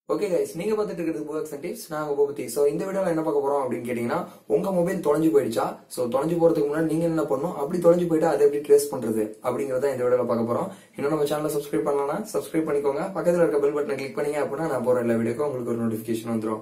okay guys நீங்க பார்த்துட்டு இருக்கிறது புக்ஸ் அண்ட் டிப்ஸ் நான் உங்க பத்தி சோ இந்த வீடியோல என்ன பார்க்க போறோம் அப்படின்னு கேட்டீங்கன்னா உங்க மொபைல் தொலைஞ்சு போயிடுச்சா சோ தொலைஞ்சு போறதுக்கு முன்னாடி நீங்க என்ன பண்ணணும் அப்படி தொலைஞ்சு போயிட்டா அதை எப்படி ட்ரேஸ் பண்றது அப்படிங்கறத இந்த வீடியோல பார்க்க போறோம் இன்னும் நம்ம சேனலை சப்ஸ்கிரைப் பண்ணலாம் சப்ஸ்கிரைப் பண்ணிக்கோங்க பக்கத்துல இருக்க பெல் பட்டனை கிளிக் பண்ணீங்க அப்படின்னா நான் போற எல்லா வீடியோக்கும் உங்களுக்கு ஒரு நோட்டிபிகேஷன் வந்துரும்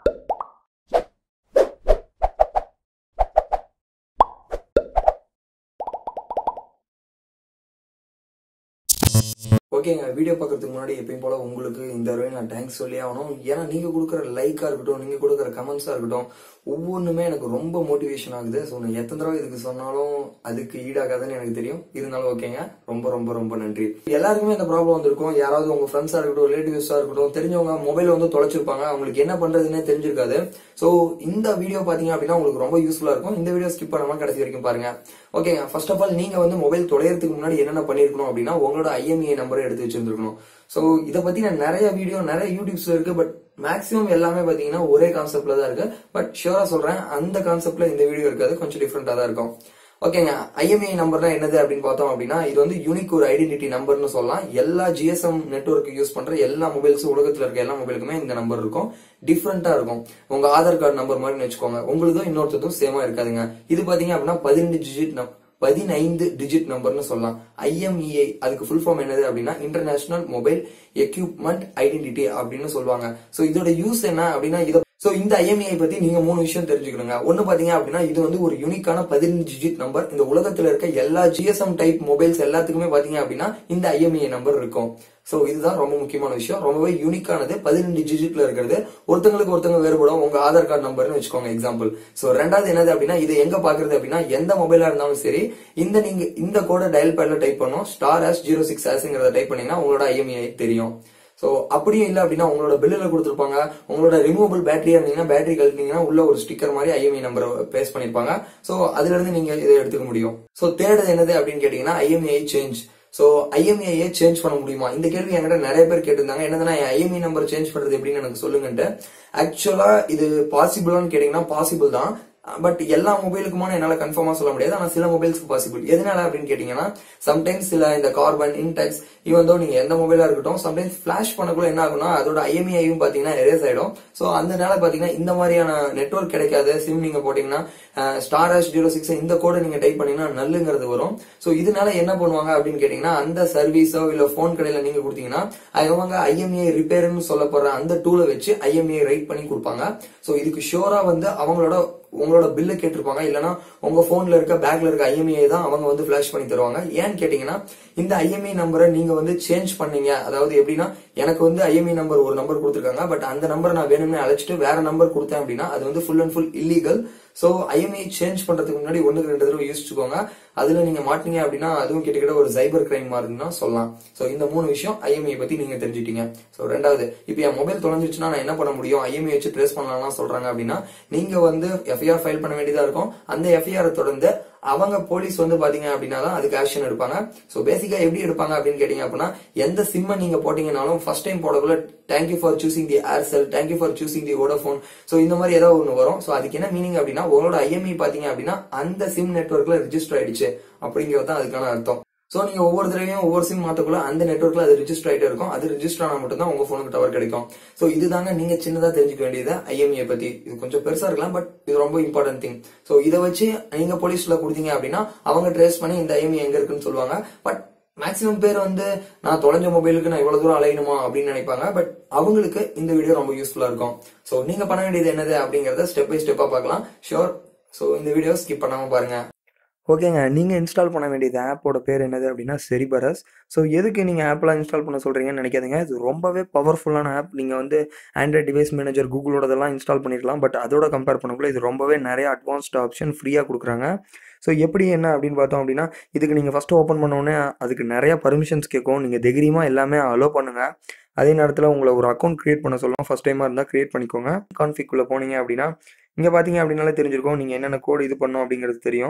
ஓகேங்க வீடியோ பார்க்கறதுக்கு முன்னாடி எப்பயும் போல உங்களுக்கு இந்த தடவை நான் தேங்க்ஸ் சொல்லி ஆகணும் ஏன்னா நீங்க கொடுக்குற லைக்கா இருக்கட்டும் நீங்க கொடுக்குற கமெண்ட்ஸா இருக்கட்டும் ஒவ்வொன்றுமே எனக்கு ரொம்ப மோட்டிவேஷன் ஆகுது ஸோ நான் எத்தனை தடவை இதுக்கு சொன்னாலும் அதுக்கு ஈடாகாதுன்னு எனக்கு தெரியும் இருந்தாலும் ஓகேங்க ரொம்ப ரொம்ப ரொம்ப நன்றி எல்லாருக்குமே இந்த ப்ராப்ளம் வந்திருக்கும் யாராவது உங்க ஃப்ரெண்ட்ஸா இருக்கட்டும் ரிலேட்டிவ்ஸா இருக்கட்டும் தெரிஞ்சவங்க மொபைல் வந்து தொலைச்சிருப்பாங்க அவங்களுக்கு என்ன பண்றதுன்னே தெரிஞ்சிருக்காது ஸோ இந்த வீடியோ பாத்தீங்க அப்படின்னா உங்களுக்கு ரொம்ப யூஸ்ஃபுல்லா இருக்கும் இந்த வீடியோ ஸ்கிப் பண்ணாம கடைசி வரைக்கும் பாருங்க ஓகேங்க ஃபர்ஸ்ட் ஆஃப் ஆல் நீங்க வந்து மொபைல் தொலைறதுக்கு முன்னாடி என்னென்ன பண்ணிருக்கணும் அப்படின்னா உங்களோட ஐஎம்இஐ நம்பரை எடுத்து வச்சிருந்துருக்கணும் சோ இத பத்தி நான் நிறைய வீடியோ நிறைய யூடியூப்ஸ்ல இருக்கு பட் மேக்ஸிமம் எல்லாமே பாத்தீங்கன்னா ஒரே கான்செப்ட்ல தான் இருக்கு பட் ஷியூரா சொல்றேன் அந்த கான்செப்ட்ல இந்த வீடியோ இருக்காது கொஞ்சம் டிஃப்ரெண்டா தான் இருக்கும் ஓகேங்க ஐஎம்ஐ நம்பர்னா என்னது அப்படின்னு பார்த்தோம் அப்படின்னா இது வந்து யூனிக் ஒரு ஐடென்டிட்டி நம்பர்னு சொல்லலாம் எல்லா ஜிஎஸ்எம் நெட்ஒர்க் யூஸ் பண்ற எல்லா மொபைல்ஸும் உலகத்துல இருக்க எல்லா மொபைலுக்குமே இந்த நம்பர் இருக்கும் டிஃப்ரெண்டா இருக்கும் உங்க ஆதார் கார்டு நம்பர் மாதிரி வச்சுக்கோங்க உங்களுதும் இன்னொருத்ததும் சேமா இருக்காதுங்க இது பாத்தீங்க அப்படின்னா பதினெண்டு டிஜிட் பதினைந்து டிஜிட் நம்பர்னு சொல்லலாம் ஐஎம்இஐ அதுக்கு ஃபுல் ஃபார்ம் என்னது அப்படின்னா இன்டர்நேஷனல் மொபைல் எக்யூப்மெண்ட் ஐடென்டிட்டி அப்படின்னு சொல்லுவாங்க சோ இதோட யூஸ் என்ன அப்படின்னா இதை சோ இந்த ஐஎம்இஐ பத்தி நீங்க மூணு விஷயம் தெரிஞ்சுக்கணுங்க ஒன்னு பாத்தீங்க அப்படின்னா இது வந்து ஒரு யூனிக்கான பதினஞ்சு டிஜிட் நம்பர் இந்த உலகத்துல இருக்க எல்லா ஜிஎஸ்எம் டைப் மொபைல்ஸ் எல்லாத்துக்குமே பாத்தீங்க அப்படின்னா இந்த ஐஎம்இஐ நம்பர் இருக்கும் சோ இதுதான் ரொம்ப முக்கியமான விஷயம் ரொம்பவே யூனிக்கானது பதினெண்டு டிஜிட்ல இருக்கிறது ஒருத்தங்களுக்கு ஒருத்தங்க வேறுபடும் உங்க ஆதார் கார்டு நம்பர்னு வச்சுக்கோங்க எக்ஸாம்பிள் சோ ரெண்டாவது என்னது அப்படின்னா இது எங்க பாக்குறது அப்படின்னா எந்த மொபைலா இருந்தாலும் சரி இந்த நீங்க இந்த கோட டயல் பேட்ல டைப் பண்ணும் ஸ்டார் எஸ் ஜீரோ சிக்ஸ் எஸ்ங்கிறத டைப் பண்ணீங்கன்னா உங்களோட ஐஎம்இஐ தெரியும் சோ அப்படியும் இல்ல அப்படின்னா உங்களோட பில்லுல கொடுத்துருப்பாங்க உங்களோட ரிமூவபிள் பேட்டரியா இருந்தீங்கன்னா பேட்டரி கழட்டினீங்கன்னா உள்ள ஒரு ஸ்டிக்கர் மாதிரி ஐஎம்ஐ நம்பர் பேஸ் பண்ணிருப்பாங்க சோ அதுல இருந்து நீங்க இதை எடுத்துக்க முடியும் சோ தேர்ட் என்னது அப்படின்னு கேட்டீங்கன்னா ஐஎம்ஐ சேஞ்ச் சோ ஐஎம்ஐயை சேஞ்ச் பண்ண முடியுமா இந்த கேள்வி என்கிட்ட நிறைய பேர் கேட்டிருந்தாங்க என்னதுன்னா ஐஎம்ஐ நம்பர் சேஞ்ச் பண்றது எப்படின்னு எனக்கு சொல்லுங்கன்ட்டு ஆக்சுவலா இது பாசிபிளான்னு கேட்டீங்கன்னா பாசிபிள் தான் பட் எல்லா மொபைலுக்குமான என்னால கன்ஃபார்மா சொல்ல முடியாது ஆனா சில மொபைல்ஸ்க்கு பாசிபிள் எதனால அப்படின்னு கேட்டீங்கன்னா சம்டைம்ஸ் சில இந்த கார்பன் இன்டெக்ஸ் ஈவன் தோ நீங்க எந்த மொபைலா இருக்கட்டும் சம்டைம்ஸ் பிளாஷ் பண்ணக்குள்ள என்ன ஆகும்னா அதோட ஐஎம்ஐயும் பாத்தீங்கன்னா எரேஸ் ஆயிடும் சோ அந்த நேரம் பாத்தீங்கன்னா இந்த மாதிரியான நெட்ஒர்க் கிடைக்காது சிம் நீங்க போட்டீங்கன்னா ஸ்டார் எஸ் ஜீரோ சிக்ஸ் இந்த கோடை நீங்க டைப் பண்ணீங்கன்னா நல்லுங்கிறது வரும் சோ இதனால என்ன பண்ணுவாங்க அப்படின்னு கேட்டீங்கன்னா அந்த சர்வீஸோ இல்ல போன் கடையில நீங்க கொடுத்தீங்கன்னா அவங்க ஐஎம்ஐ ரிப்பேர்னு சொல்லப்படுற அந்த டூலை வச்சு ஐஎம்ஐ ரைட் பண்ணி கொடுப்பாங்க சோ இதுக்கு ஷோரா வந்து அவங்களோட உங்களோட பில்ல கேட்டிருப்பாங்க இல்லனா உங்க போன்ல இருக்க பேக்ல இருக்க ஐஎம்ஐ தான் அவங்க வந்து பிளாஷ் பண்ணி தருவாங்க ஏன்னு கேட்டீங்கன்னா இந்த ஐஎம்ஐ நம்பரை நீங்க வந்து சேஞ்ச் பண்ணீங்க அதாவது எப்படின்னா எனக்கு வந்து ஐஎம்ஐ நம்பர் ஒரு நம்பர் கொடுத்துருக்காங்க பட் அந்த நம்பரை நான் வேணும்னு அழைச்சிட்டு வேற நம்பர் கொடுத்தேன் அப்படின்னா அது வந்து full and full illegal so IMEI change பண்றதுக்கு முன்னாடி ஒண்ணுக்கு ரெண்டு தடவை யோசிச்சுக்கோங்க அதுல நீங்க மாட்டீங்க அப்படின்னா அதுவும் கிட்டத்தட்ட ஒரு சைபர் கிரைம் மாதிரின்னு சொல்லலாம் சோ இந்த மூணு விஷயம் ஐஎம்ஐ பத்தி நீங்க தெரிஞ்சுட்டீங்க சோ ரெண்டாவது இப்போ என் மொபைல் தொலைஞ்சிருச்சுன்னா நான் என்ன பண்ண முடியும் ஐஎம்ஐ வச்சு ட்ரேஸ் பண்ணலாம் சொல்றாங்க அப்படின்னா நீங்க வந்து எஃப்ஐஆர் ஃபைல் பண்ண வேண்டியதா இருக்கும் அந்த எஃப்ஐஆர் தொடர்ந்து அவங்க போலீஸ் வந்து பாத்தீங்க அப்படின்னா தான் அதுக்கு ஆக்ஷன் எடுப்பாங்க சோ பேசிக்கா எப்படி எடுப்பாங்க அப்படின்னு கேட்டீங்க அப்படின்னா எந்த சிம்மை நீங்க போட்டீங்கனாலும் ஃபர்ஸ்ட் டைம் போடக்குள்ள thank you for choosing the Aircel thank you for choosing the Vodafone so இந்த மாதிரி ஏதாவது ஒன்று வரும் சோ அதுக்கு என்ன மீனிங் அப்படின்னா உங்களோட ஐஎம்இ பாத்தீங்க அப்படின்னா அந்த சிம் நெட்ஒர்க்ல ரிஜிஸ்டர் ஆயிடுச்சு அப்படிங்கிறது தான் அதுக்கான அர்த்தம் சோ நீங்க ஒவ்வொரு தடவையும் ஒவ்வொரு சிம் மாத்தக்குள்ள அந்த நெட்ஒர்க்ல அது ரிஜிஸ்டர் ஆயிட்டே இருக்கும் அது ரிஜிஸ்டர் ஆனா மட்டும் தான் உங்க போனுக்கு டவர் கிடைக்கும் சோ இதுதாங்க நீங்க சின்னதா தெரிஞ்சுக்க வேண்டியது ஐஎம்இ பத்தி இது கொஞ்சம் பெருசா இருக்கலாம் பட் இது ரொம்ப இம்பார்ட்டன்ட் திங் சோ இதை வச்சு நீங்க போலீஸ்ல கொடுத்தீங்க அப்படின்னா அவங்க ட்ரேஸ் பண்ணி இந்த ஐஎம்இ எங்க இருக்குன்னு சொல்லுவாங்க பட் மேக்சிமம் பேர் வந்து நான் தொலைஞ்ச மொபைலுக்கு நான் இவ்வளவு தூரம் அலையணுமா அப்படின்னு நினைப்பாங்க பட் அவங்களுக்கு இந்த வீடியோ ரொம்ப யூஸ்ஃபுல்லா இருக்கும் சோ நீங்க பண்ண வேண்டியது என்னது அப்படிங்கறத ஸ்டெப் பை ஸ்டெப்பா பார்க்கலாம் ஷோர் சோ இந்த வீடியோ ஸ்கிப் பண்ணாம பாருங்க ஓகேங்க நீங்கள் இன்ஸ்டால் பண்ண வேண்டியது ஆப்போட பேர் என்னது அப்படின்னா செரிபரஸ் ஸோ எதுக்கு நீங்கள் ஆப்லாம் இன்ஸ்டால் பண்ண சொல்கிறீங்கன்னு நினைக்காதீங்க இது ரொம்பவே பவர்ஃபுல்லான ஆப் நீங்கள் வந்து ஆண்ட்ராய்ட் டிவைஸ் மேனேஜர் கூகுளோடதெல்லாம் இன்ஸ்டால் பண்ணிருக்கலாம் பட் அதோட கம்பேர் பண்ணக்குள்ள இது ரொம்பவே நிறைய அட்வான்ஸ்ட் ஆப்ஷன் ஃப்ரீயாக கொடுக்குறாங்க ஸோ எப்படி என்ன அப்படின்னு பார்த்தோம் அப்படின்னா இதுக்கு நீங்கள் ஃபஸ்ட்டு ஓப்பன் பண்ணோடனே அதுக்கு நிறைய பர்மிஷன்ஸ் கேட்கும் நீங்கள் தைரியமாக எல்லாமே அலோ பண்ணுங்கள் அதே நேரத்தில் உங்களை ஒரு அக்கௌண்ட் க்ரியேட் பண்ண சொல்லுவோம் ஃபஸ்ட் டைமாக இருந்தால் க்ரியேட் பண்ணிக்கோங்க கான்ஃபிக்குள்ளே போனீங்க அப்படின்னா இங்கே பார்த்தீங்க அப்படின்னாலே தெரிஞ்சிருக்கும் நீங்கள் என்னென்ன கோடு இது பண்ணோம் அப்படிங்கிறது தெரியும்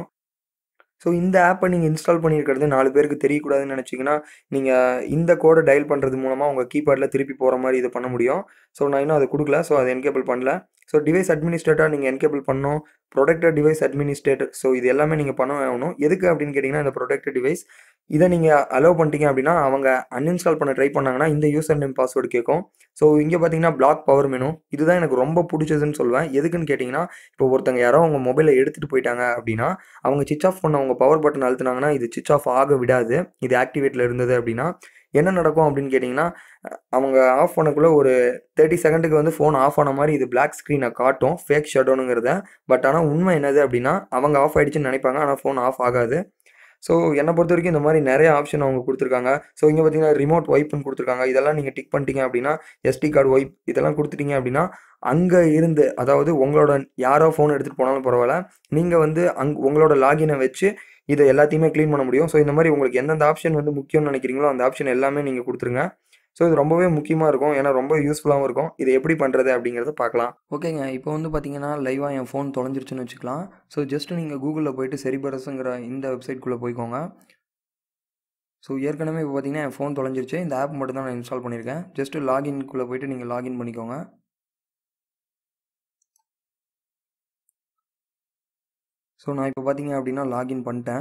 ஸோ இந்த ஆப்பை நீங்கள் இன்ஸ்டால் பண்ணியிருக்கிறது நாலு பேருக்கு தெரியக்கூடாதுன்னு நினச்சிங்கன்னா நீங்கள் இந்த கோடை டயல் பண்ணுறது மூலமாக உங்கள் கீபேடில் திருப்பி போகிற மாதிரி இது பண்ண முடியும் ஸோ நான் இன்னும் அதை கொடுக்கல ஸோ அதை என்கேபிள் பண்ணல ஸோ டிவைஸ் அட்மினிஸ்ட்ரேட்டாக நீங்கள் என்கேபிள் பண்ணணும் ப்ரொடெக்டட் டிவைஸ் அட்மினிஸ்ட்ரேட்டர் ஸோ இது எல்லாமே நீங்கள் பண்ண ஆகணும் எதுக்கு அப்படின்னு கேட்டிங்கன்னா இந்த ப்ரொடெக்டட் டிவைஸ் இதை நீங்கள் அலோவ் பண்ணிட்டீங்க அப்படின்னா அவங்க அன்இன்ஸ்டால் பண்ண ட்ரை பண்ணாங்கன்னா இந்த யூசர் நேம் பாஸ்வேர்டு கேட்கும் ஸோ இங்கே பார்த்தீங்கன்னா பிளாக் பவர் மெனு இதுதான் எனக்கு ரொம்ப பிடிச்சதுன்னு சொல்லுவேன் எதுக்குன்னு கேட்டிங்கன்னா இப்போ ஒருத்தங்க யாரோ அவங்க மொபைலை எடுத்துகிட்டு போயிட்டாங்க அப்படின்னா அவங்க சுவிச் ஆஃப் பண்ண அவங்க பவர் பட்டன் அழுத்துனாங்கன்னா இது சுவிச் ஆஃப் ஆக விடாது இது ஆக்டிவேட்டில் இருந்தது அப்படின்னா என்ன நடக்கும் அப்படின்னு கேட்டிங்கன்னா அவங்க ஆஃப் பண்ணக்குள்ளே ஒரு தேர்ட்டி செகண்டுக்கு வந்து ஃபோன் ஆஃப் ஆன மாதிரி இது பிளாக் ஸ்க்ரீனை காட்டும் ஃபேக் ஷட்டோனுங்கிறத பட் ஆனால் உண்மை என்னது அப்படின்னா அவங்க ஆஃப் ஆகிடுச்சுன்னு நினைப்பாங்க ஆனால் ஃபோன் ஆஃப் ஆகாது ஸோ என்னை பொறுத்த வரைக்கும் இந்த மாதிரி நிறைய ஆப்ஷன் அவங்க கொடுத்துருக்காங்க ஸோ இங்கே பார்த்தீங்கன்னா ரிமோட் ஒய்ப்னு கொடுத்துருக்காங்க இதெல்லாம் நீங்கள் டிக் பண்ணிட்டீங்க அப்படின்னா எஸ்டி கார்டு ஒய்ப் இதெல்லாம் கொடுத்துட்டீங்க அப்படின்னா அங்கே இருந்து அதாவது உங்களோட யாரோ ஃபோன் எடுத்துகிட்டு போனாலும் பரவாயில்ல நீங்கள் வந்து அங் உங்களோட லாகினை வச்சு இதை எல்லாத்தையுமே க்ளீன் பண்ண முடியும் ஸோ இந்த மாதிரி உங்களுக்கு எந்தெந்த ஆப்ஷன் வந்து முக்கியம்னு நினைக்கிறீங்களோ அந்த ஆப்ஷன் எல்லாமே நீங்கள் கொடுத்துருங்க ஸோ இது ரொம்பவே முக்கியமாக இருக்கும் ஏன்னா ரொம்ப யூஸ்ஃபுல்லாகவும் இருக்கும் இது எப்படி பண்ணுறது அப்படிங்கிறத பார்க்கலாம் ஓகேங்க இப்போ வந்து பார்த்தீங்கன்னா லைவாக என் ஃபோன் தொலைஞ்சிருச்சுன்னு வச்சுக்கலாம் ஸோ ஜஸ்ட் நீங்கள் கூகுளில் போயிட்டு செரிபரஸுங்கிற இந்த வெப்சைட்குள்ளே போய்க்கோங்க ஸோ ஏற்கனவே இப்போ பார்த்தீங்கன்னா என் ஃபோன் தொலைஞ்சிருச்சு இந்த ஆப் மட்டும் தான் நான் இன்ஸ்டால் பண்ணியிருக்கேன் ஜஸ்ட் லாகின்குள்ளே போயிட்டு நீங்கள் லாகின் பண்ணிக்கோங்க ஸோ நான் இப்போ பார்த்தீங்க அப்படின்னா லாகின் பண்ணிட்டேன்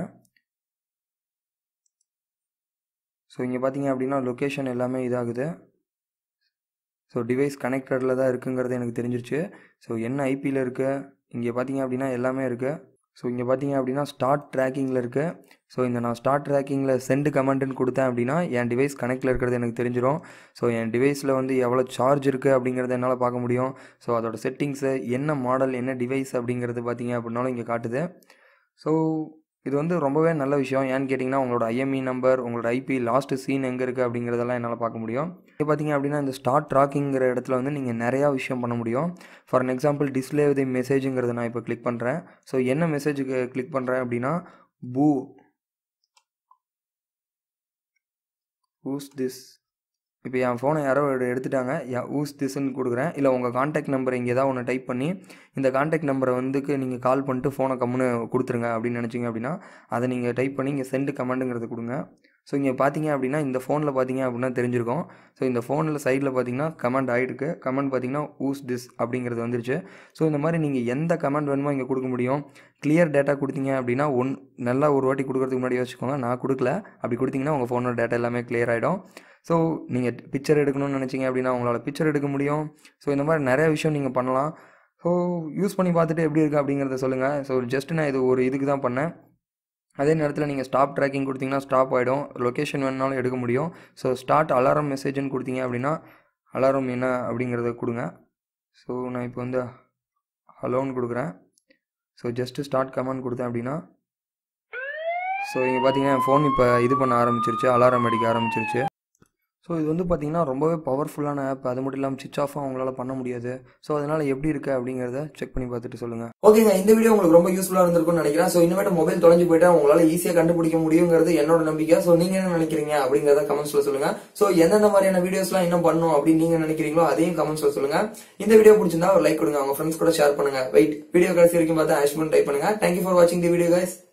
ஸோ இங்கே பார்த்தீங்க அப்படின்னா லொக்கேஷன் எல்லாமே இதாகுது ஸோ டிவைஸ் கனெக்டடில் தான் இருக்குங்கிறது எனக்கு தெரிஞ்சிருச்சு ஸோ என்ன ஐபியில் இருக்குது இங்கே பார்த்தீங்க அப்படின்னா எல்லாமே இருக்குது ஸோ இங்கே பார்த்தீங்க அப்படின்னா ஸ்டார்ட் ட்ராக்கிங்கில் இருக்குது ஸோ இந்த நான் ஸ்டார்ட் ட்ராக்கிங்கில் சென்ட் கமெண்ட்டுன்னு கொடுத்தேன் அப்படின்னா என் டிவைஸ் கனெக்டில் இருக்கிறது எனக்கு தெரிஞ்சிடும் ஸோ என் டிவைஸில் வந்து எவ்வளோ சார்ஜ் இருக்குது அப்படிங்கிறத என்னால் பார்க்க முடியும் ஸோ அதோட செட்டிங்ஸு என்ன மாடல் என்ன டிவைஸ் அப்படிங்கிறது பார்த்தீங்க அப்படின்னாலும் இங்கே காட்டுது ஸோ இது வந்து ரொம்பவே நல்ல விஷயம் ஏன்னு கேட்டிங்கன்னா உங்களோட ஐஎம்இ நம்பர் உங்களோட ஐபி லாஸ்ட் சீன் எங்கே இருக்குது அப்படிங்கிறதெல்லாம் என்னால் பார்க்க முடியும் இப்போ பார்த்தீங்க அப்படின்னா இந்த ஸ்டார்ட் ட்ராக்கிங்கிற இடத்துல வந்து நீங்கள் நிறையா விஷயம் பண்ண முடியும் for an example display with மெசேஜுங்கிறத நான் இப்போ கிளிக் பண்ணுறேன் ஸோ என்ன மெசேஜுக்கு கிளிக் பண்ணுறேன் அப்படின்னா பூ ஊஸ் திஸ் இப்போ என் ஃபோனை யாரோ எடு- எடுத்துட்டாங்க யா ஊஸ் திஸ்ன்னு கொடுக்குறேன் இல்லை உங்கள் காண்டாக்ட் நம்பர் இங்கே ஏதாவது ஒன்று டைப் பண்ணி இந்த காண்டாக்ட் நம்பரை வந்துக்கு நீங்கள் கால் பண்ணிட்டு ஃபோனை கம்முன்னு கொடுத்துருங்க அப்படின்னு நினச்சிங்க அப்படின்னா அதை நீங்கள் டைப் பண்ணி இங்கே சென்ட் கமெண்டுங்கிறது கொடுங்க ஸோ இங்கே பார்த்தீங்க அப்படின்னா இந்த ஃபோனில் பார்த்தீங்க அப்படின்னா தெரிஞ்சிருக்கும் ஸோ இந்த ஃபோனில் சைடில் பார்த்தீங்கன்னா கமெண்ட் ஆகிருக்கு கமெண்ட் பார்த்தீங்கன்னா ஊஸ் திஸ் அப்படிங்கிறது வந்துருச்சு ஸோ இந்த மாதிரி நீங்கள் எந்த கமெண்ட் வேணுமோ இங்கே கொடுக்க முடியும் கிளியர் டேட்டா கொடுத்தீங்க அப்படின்னா ஒன் நல்லா ஒரு வாட்டி கொடுக்கறதுக்கு முன்னாடி வச்சுக்கோங்க நான் கொடுக்கல அப்படி கொடுத்தீங்கன்னா உங்கள் ஃபோனோட டேட்டா எல்லாமே கிளியர் ஆகிடும் ஸோ நீங்கள் பிக்சர் எடுக்கணும்னு நினச்சிங்க அப்படின்னா உங்களால் பிக்சர் எடுக்க முடியும் ஸோ இந்த மாதிரி நிறைய விஷயம் நீங்கள் பண்ணலாம் ஸோ யூஸ் பண்ணி பார்த்துட்டு எப்படி இருக்குது அப்படிங்கிறத சொல்லுங்கள் ஸோ ஜஸ்ட் நான் இது ஒரு இதுக்கு தான் பண்ணேன் அதே நேரத்தில் நீங்கள் ஸ்டாப் ட்ராக்கிங் கொடுத்தீங்கன்னா ஸ்டாப் ஆகிடும் லொக்கேஷன் வேணுனாலும் எடுக்க முடியும் ஸோ ஸ்டார்ட் அலாரம் மெசேஜ்னு கொடுத்தீங்க அப்படின்னா அலாரம் என்ன அப்படிங்கிறத கொடுங்க ஸோ நான் இப்போ வந்து ஹலோன்னு கொடுக்குறேன் ஸோ ஜஸ்ட்டு ஸ்டார்ட் கமெண்ட் கொடுத்தேன் அப்படின்னா ஸோ இங்கே பார்த்தீங்கன்னா என் ஃபோன் இப்போ இது பண்ண ஆரம்பிச்சிருச்சு அலாரம் அடிக்க ஆரம்பிச்சிருச்சு ஸோ இது வந்து பார்த்தீங்கன்னா ரொம்பவே பவர்ஃபுல்லான ஆப் அது மட்டும் இல்லாமல் சுவிச் ஆஃபும் அவங்களால பண்ண முடியாது ஸோ அதனால் எப்படி இருக்குது அப்படிங்கிறத செக் பண்ணி பார்த்துட்டு சொல்லுங்கள் ஓகேங்க இந்த வீடியோ உங்களுக்கு ரொம்ப யூஸ்ஃபுல்லாக இருந்திருக்கும்னு நினைக்கிறேன் ஸோ இனிமேட்டு மொபைல் தொலைஞ்சு போயிட்டா உங்களால் ஈஸியாக கண்டுபிடிக்க முடியுங்கிறது என்னோட நம்பிக்கை ஸோ நீங்கள் என்ன நினைக்கிறீங்க அப்படிங்கிறத கமெண்ட்ஸ்ல சொல்லுங்க ஸோ எந்தெந்த மாதிரியான வீடியோஸ்லாம் இன்னும் பண்ணும் அப்படின்னு நீங்க நினைக்கிறீங்களோ அதையும் கமெண்ட்ஸ்ல சொல்லுங்க இந்த வீடியோ பிடிச்சிருந்தா ஒரு லைக் கொடுங்க உங்க ஃப்ரெண்ட்ஸ் கூட ஷேர் பண்ணுங்க வெயிட் வீடியோ கடைசி வரைக்கும் பார்த்தா ஆஷ்மன் டைப் பண்ணுங்க தேங்க்யூ ஃபார் வாட்சிங் தி வீடியோ கைஸ்